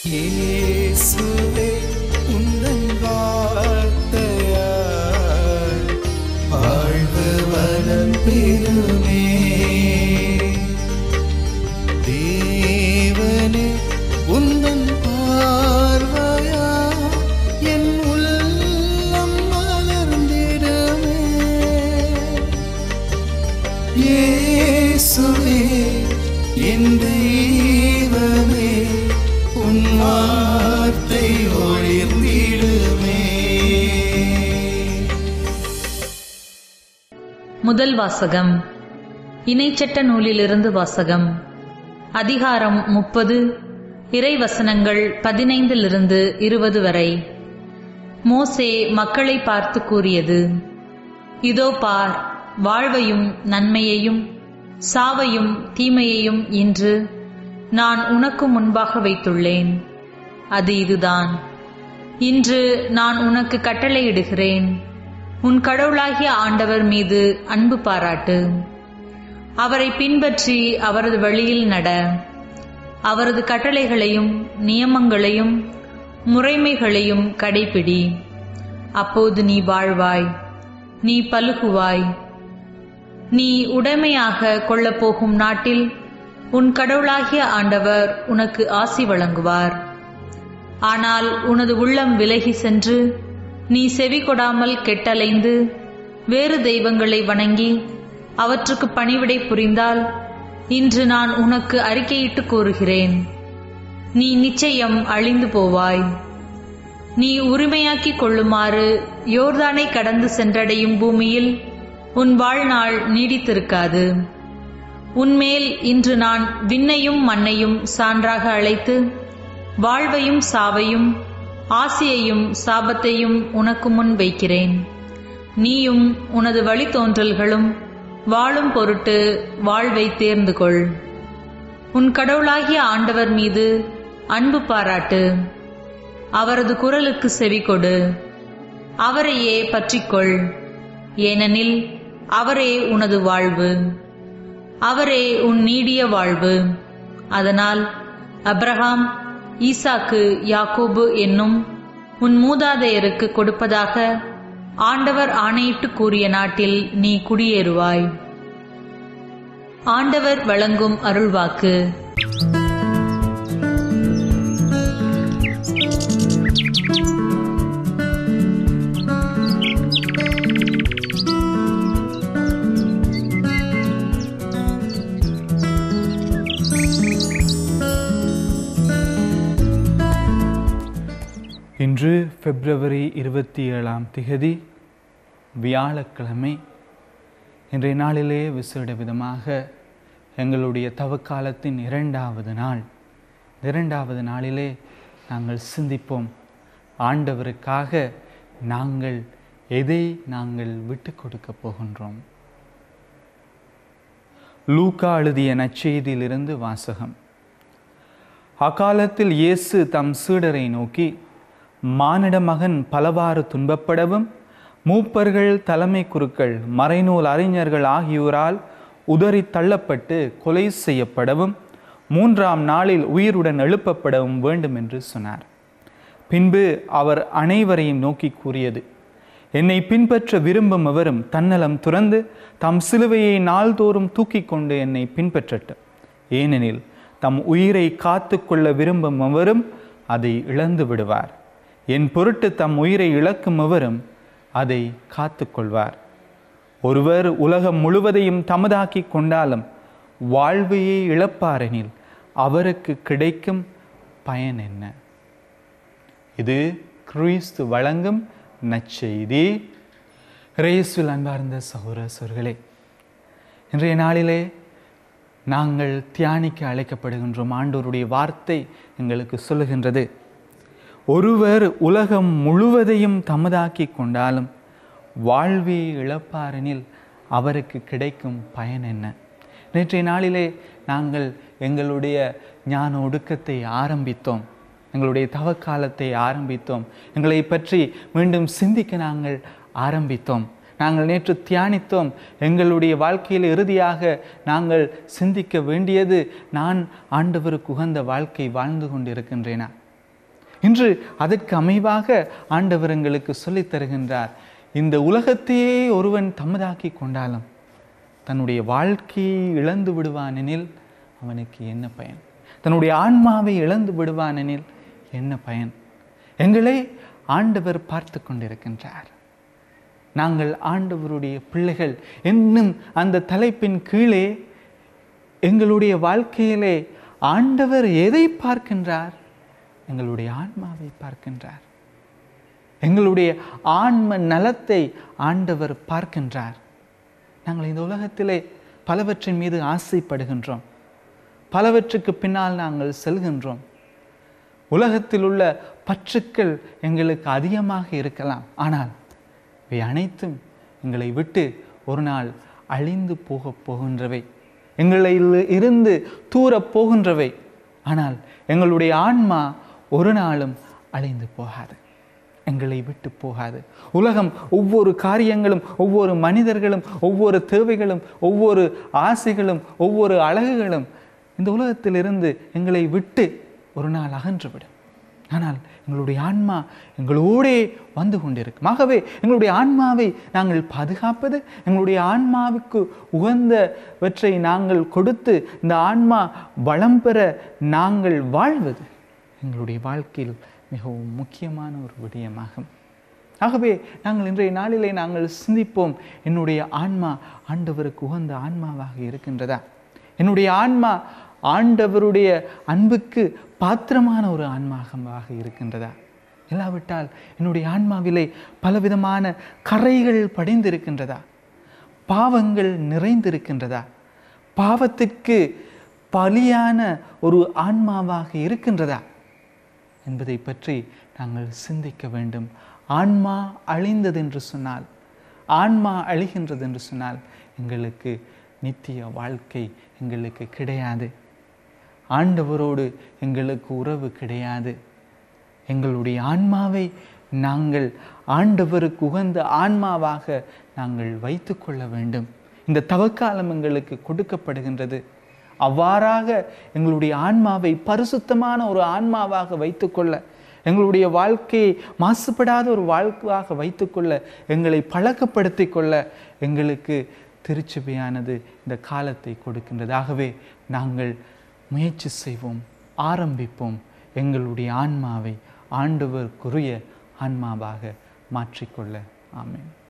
இயேசுவே உந்தன் வார்த்தையால் வாழ்வு வளம் பெறுமே தேவனே உந்தன் பார்வையா என் உள்ளம் மலர்ந்திடுமே இயேசுவே என் தெய்வமே உன் வார்த்தை ஒளிர்ந்திடுமே முதல் வாசகம் இணைச்சட்ட நூலிலிருந்து வாசகம் அதிகாரம் முப்பது இறைவசனங்கள் பதினைந்திலிருந்து இருபது வரை மோசே மக்களை பார்த்து கூறியது இதோ பார் வாழ்வையும் நன்மையையும் சாவையும் தீமையையும் இன்று நான் உனக்கு முன்பாக வைத்துள்ளேன் அது இதுதான் இன்று நான் உனக்கு கட்டளையிடுகிறேன் உன் கடவுளாகிய ஆண்டவர் மீது அன்பு பாராட்டு அவரை பின்பற்றி அவரது வழியில் நட அவரது கட்டளைகளையும் நியமங்களையும் முறைமைகளையும் கடைபிடி அப்போது நீ வாழ்வாய் நீ பலுகுவாய் நீ உடைமையாக கொள்ளப் போகும் நாட்டில் உன் கடவுளாகிய ஆண்டவர் உனக்கு ஆசி வழங்குவார் ஆனால் உனது உள்ளம் விலகி சென்று நீ செவி கொடாமல் கெட்டலைந்து வேறு தெய்வங்களை வணங்கி அவற்றுக்கு பணிவிடை புரிந்தால் இன்று நான் உனக்கு அறிக்கையிட்டு கூறுகிறேன் நீ நிச்சயம் அழிந்து போவாய் நீ உரிமையாக்கிக் கொள்ளுமாறு யோர்தானை கடந்து சென்றடையும் பூமியில் உன் வாழ்நாள் நீடித்திருக்காது உன்மேல் இன்று நான் விண்ணையும் மண்ணையும் சான்றாக அழைத்து வாழ்வையும் சாவையும் ஆசியையும் சாபத்தையும் உனக்கு முன் வைக்கிறேன் நீயும் உனது வழித்தோன்றல்களும் வாழும் பொருட்டு வாழ்வை தேர்ந்து கொள் உன் கடவுளாகிய ஆண்டவர் மீது அன்பு பாராட்டு அவரது குரலுக்கு செவிகொடு அவரையே பற்றிக்கொள் ஏனெனில் அவரே உனது வாழ்வு அவரே உன் நீடிய வாழ்வு அதனால் அப்ரஹாம் ஈசாக்கு யாக்கோபு என்னும் உன் மூதாதையருக்கு கொடுப்பதாக ஆண்டவர் ஆணையிட்டு கூறிய நாட்டில் நீ குடியேறுவாய் ஆண்டவர் வழங்கும் அருள்வாக்கு இன்று பிப்ரவரி இருபத்தி ஏழாம் திகதி வியாழக்கிழமை இன்றைய நாளிலே விசேட விதமாக எங்களுடைய தவக்காலத்தின் இரண்டாவது நாள் இரண்டாவது நாளிலே நாங்கள் சிந்திப்போம் ஆண்டவருக்காக நாங்கள் எதை நாங்கள் விட்டு கொடுக்க போகின்றோம் லூக்கா எழுதிய நற்செய்தியிலிருந்து வாசகம் அக்காலத்தில் இயேசு தம் சீடரை நோக்கி மானிட மகன் பலவாறு துன்பப்படவும் மூப்பர்கள் தலைமை குருக்கள் மறைநூல் அறிஞர்கள் ஆகியோரால் உதறி தள்ளப்பட்டு கொலை செய்யப்படவும் மூன்றாம் நாளில் உயிருடன் எழுப்பப்படவும் வேண்டும் என்று சொன்னார் பின்பு அவர் அனைவரையும் நோக்கி கூறியது என்னை பின்பற்ற விரும்பும் எவரும் தன்னலம் துறந்து தம் சிலுவையை நாள்தோறும் தூக்கி கொண்டு என்னை பின்பற்றட்டும் ஏனெனில் தம் உயிரை காத்து கொள்ள விரும்பும் எவரும் அதை இழந்து விடுவார் என் பொருட்டு தம் உயிரை இழக்கும் எவரும் அதை காத்து கொள்வார் ஒருவர் உலகம் முழுவதையும் தமதாக்கி கொண்டாலும் வாழ்வையே இழப்பாரெனில் அவருக்கு கிடைக்கும் பயன் என்ன இது கிறிஸ்து வழங்கும் நற்செய்தி ரேசுல் அன்பார்ந்த சகோதர சோர்களே இன்றைய நாளிலே நாங்கள் தியானிக்க அழைக்கப்படுகின்றோம் ஆண்டோருடைய வார்த்தை எங்களுக்கு சொல்லுகின்றது ஒருவர் உலகம் முழுவதையும் தமதாக்கி கொண்டாலும் வாழ்வை இழப்பாரெனில் அவருக்கு கிடைக்கும் பயன் என்ன நேற்றைய நாளிலே நாங்கள் எங்களுடைய ஞான ஒடுக்கத்தை ஆரம்பித்தோம் எங்களுடைய தவக்காலத்தை ஆரம்பித்தோம் எங்களை பற்றி மீண்டும் சிந்திக்க நாங்கள் ஆரம்பித்தோம் நாங்கள் நேற்று தியானித்தோம் எங்களுடைய வாழ்க்கையில் இறுதியாக நாங்கள் சிந்திக்க வேண்டியது நான் ஆண்டவருக்கு உகந்த வாழ்க்கை வாழ்ந்து கொண்டிருக்கின்றேனா இன்று அதற்கு அமைவாக ஆண்டவர் எங்களுக்கு சொல்லித் தருகின்றார் இந்த உலகத்தையே ஒருவன் தமதாக்கி கொண்டாலும் தன்னுடைய வாழ்க்கையை இழந்து விடுவானெனில் அவனுக்கு என்ன பயன் தன்னுடைய ஆன்மாவை இழந்து விடுவானெனில் என்ன பயன் எங்களை ஆண்டவர் பார்த்து கொண்டிருக்கின்றார் நாங்கள் ஆண்டவருடைய பிள்ளைகள் என்னும் அந்த தலைப்பின் கீழே எங்களுடைய வாழ்க்கையிலே ஆண்டவர் எதை பார்க்கின்றார் எங்களுடைய ஆன்மாவை பார்க்கின்றார் எங்களுடைய ஆன்ம நலத்தை ஆண்டவர் பார்க்கின்றார் நாங்கள் இந்த உலகத்திலே பலவற்றின் மீது ஆசைப்படுகின்றோம் பலவற்றுக்கு பின்னால் நாங்கள் செல்கின்றோம் உலகத்தில் உள்ள பற்றுக்கள் எங்களுக்கு அதிகமாக இருக்கலாம் ஆனால் இவை அனைத்தும் எங்களை விட்டு ஒரு நாள் அழிந்து போகப் போகின்றவை எங்களை இருந்து தூரப் போகின்றவை ஆனால் எங்களுடைய ஆன்மா ஒரு நாளும் அழிந்து போகாது எங்களை விட்டு போகாது உலகம் ஒவ்வொரு காரியங்களும் ஒவ்வொரு மனிதர்களும் ஒவ்வொரு தேவைகளும் ஒவ்வொரு ஆசைகளும் ஒவ்வொரு அழகுகளும் இந்த உலகத்திலிருந்து எங்களை விட்டு ஒரு நாள் அகன்றுவிடும் ஆனால் எங்களுடைய ஆன்மா எங்களோடே வந்து கொண்டிருக்கும் ஆகவே எங்களுடைய ஆன்மாவை நாங்கள் பாதுகாப்பது எங்களுடைய ஆன்மாவுக்கு உகந்தவற்றை நாங்கள் கொடுத்து இந்த ஆன்மா வளம் பெற நாங்கள் வாழ்வது எங்களுடைய வாழ்க்கையில் மிகவும் முக்கியமான ஒரு விடயமாகும் ஆகவே நாங்கள் இன்றைய நாளிலே நாங்கள் சிந்திப்போம் என்னுடைய ஆன்மா ஆண்டவருக்கு உகந்த ஆன்மாவாக இருக்கின்றதா என்னுடைய ஆன்மா ஆண்டவருடைய அன்புக்கு பாத்திரமான ஒரு ஆன்மாகமாக இருக்கின்றதா இல்லாவிட்டால் என்னுடைய ஆன்மாவிலே பலவிதமான கரைகள் படிந்திருக்கின்றதா பாவங்கள் நிறைந்திருக்கின்றதா பாவத்திற்கு பலியான ஒரு ஆன்மாவாக இருக்கின்றதா என்பதை பற்றி நாங்கள் சிந்திக்க வேண்டும் ஆன்மா அழிந்தது என்று சொன்னால் ஆன்மா அழிகின்றது என்று சொன்னால் எங்களுக்கு நித்திய வாழ்க்கை எங்களுக்கு கிடையாது ஆண்டவரோடு எங்களுக்கு உறவு கிடையாது எங்களுடைய ஆன்மாவை நாங்கள் ஆண்டவருக்கு உகந்த ஆன்மாவாக நாங்கள் வைத்துக்கொள்ள வேண்டும் இந்த தவக்காலம் எங்களுக்கு கொடுக்கப்படுகின்றது அவ்வாறாக எங்களுடைய ஆன்மாவை பரிசுத்தமான ஒரு ஆன்மாவாக வைத்துக்கொள்ள எங்களுடைய வாழ்க்கையை மாசுபடாத ஒரு வாழ்க்கையாக வைத்துக்கொள்ள எங்களை பழக்கப்படுத்திக் கொள்ள எங்களுக்கு திருச்சபையானது இந்த காலத்தை கொடுக்கின்றது ஆகவே நாங்கள் முயற்சி செய்வோம் ஆரம்பிப்போம் எங்களுடைய ஆன்மாவை ஆண்டவருக்குரிய ஆன்மாவாக மாற்றிக்கொள்ள ஆமென்